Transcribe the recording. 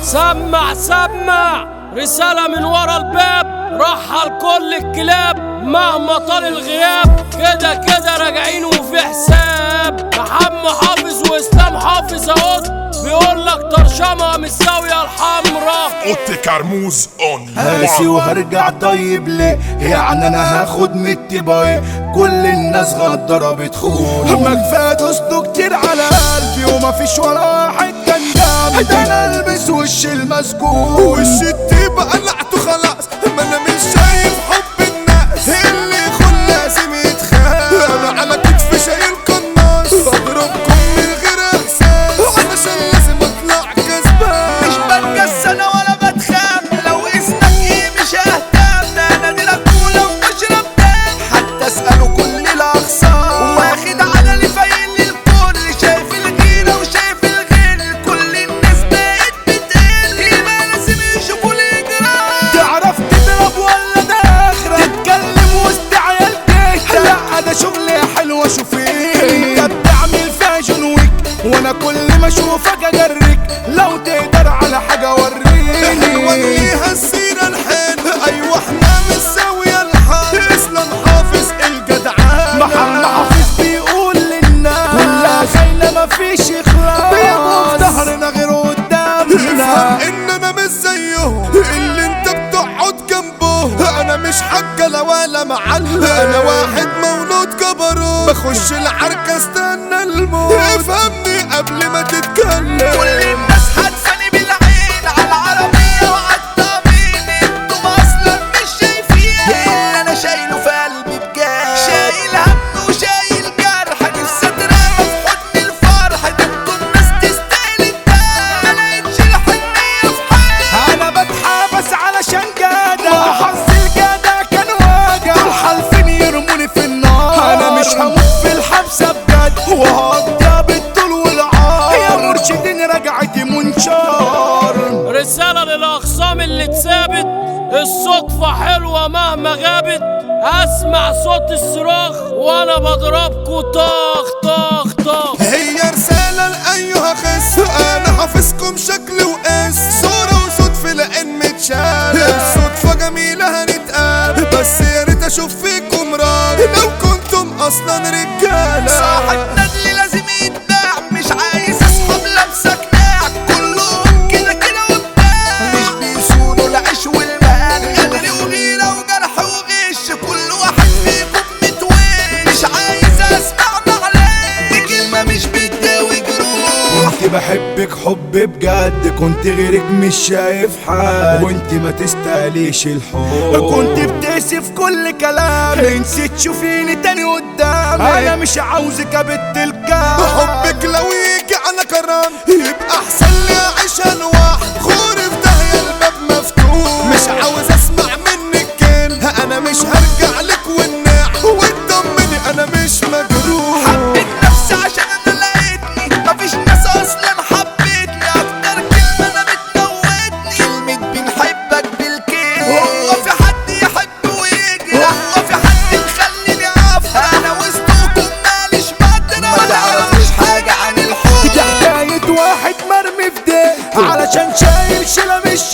سمع سمع رسالة من ورا الباب رحل كل الكلاب مهما طال الغياب كده كده راجعين وفي حساب محمد حافظ واسلام حافظ اهو بيقول لك طرشمة مستوية الحمرا اوتي كرموز اون هاسي وهرجع طيب ليه يعني انا هاخد من التباي كل الناس غدارة بتخون ما كفايه دوستو كتير على قلبي ومفيش ولا واحد كان جنبي ده انا البس وش المسكون وش التيبة قلعته خلاص ما انا مش شايف حب الناس اللي يخون لازم يتخاف انا على كتفي شايل قناص اضربكم من غير احساس علشان لازم اطلع كسبان مش بتجس انا ولا بتخاف لو اسمك ايه مش ههتم ده انا دي الاولى وبشرب دم حتى اساله كل الاقسام واخد على فايل للكل شايف الغيره وشايف الغير كل الناس بقت بتقل يبقى لازم يشوفوا الاجرام تعرف تضرب ولا ده اخرك تتكلم وسط عيال تهتم لا ده شغلي حلو اشوف ايه انت بتعمل فاشن ويك وانا كل ما اشوفك اجرك لو تقدر على حاجه وريني وريها السيرة الحين ايوه احنا مش ساوية الحال اسلام حافظ الجدعان محمد حافظ بيقول للناس كلها خاينه مفيش اخلاص بيبقوا في ظهرنا غير قدامنا افهم ان انا مش زيهم اللي انت بتقعد جنبه انا مش حجة ولا معلم انا واحد مولود كبروت بخش العركة استنى الموت افهمني قبل ما تتكلم كل الناس هتفاني بالعين على العربيه وعلى الطمين انتم اصلا مش شايفين اللي انا شايله في قلبي بجد شايل هم وشايل جرح نفسي اترمى في حضن الفرح ده انتوا الناس تستاهل الدم ما لقيتش الحنيه في حالي انا بتحابس علشان جدع حظ الجدع كان واجع دول حالفين يرموني في النار انا مش هموت في الحبسه بجد وهقضيها بالطول والعار يا مرشدين رجعتي منشار رسالة للأخصام اللي اتثابت الصدفة حلوة مهما غابت أسمع صوت الصراخ وأنا بضربكوا طخ طخ طخ هي رسالة لأيها خس أنا حافظكم شكل وقاس صورة وصدفة لأن متشال الصدفة جميلة هنتقابل بس يا ريت أشوف فيكم راجل لو كنتم أصلا رجالة صاحب ندل لازم يتباع مش عايز اصحاب لابسه قناع كلهم كده كده قدام مش بيصونوا العيش والمال غدر وغيره وجرح وغش كل واحد فيكم متوين مش عايز اسمع معلش كلمه مش بتداوي جروح كنت بحبك حب بجد كنت غيرك مش شايف حد وانت ما تستاهليش الحب كنت بتقسف كل كلامي نسيت تشوفيني تاني قدامي انا مش عاوزك يا بنت الكام حبك لو يجي على كرام يبقى أحسن لي أعيش لوحدي خوري في داهية الباب مفتوح مش عاوز أسمع منك كلمة أنا مش هرجع لك والنعم وتطمني أنا مش مجروح حبيت نفسي عشان انا لقيتني مفيش ناس اصلا حبيتني اكتر كلمه انا بتموتني كلمه بنحبك بالكيف هو في حد يحب ويجي هو في حد مخليني افهم انا وسطكم ماليش مدرة ما تعرفش حاجه عن الحب دي حكايه واحد مرمي في ديك علشان شايل شيله مش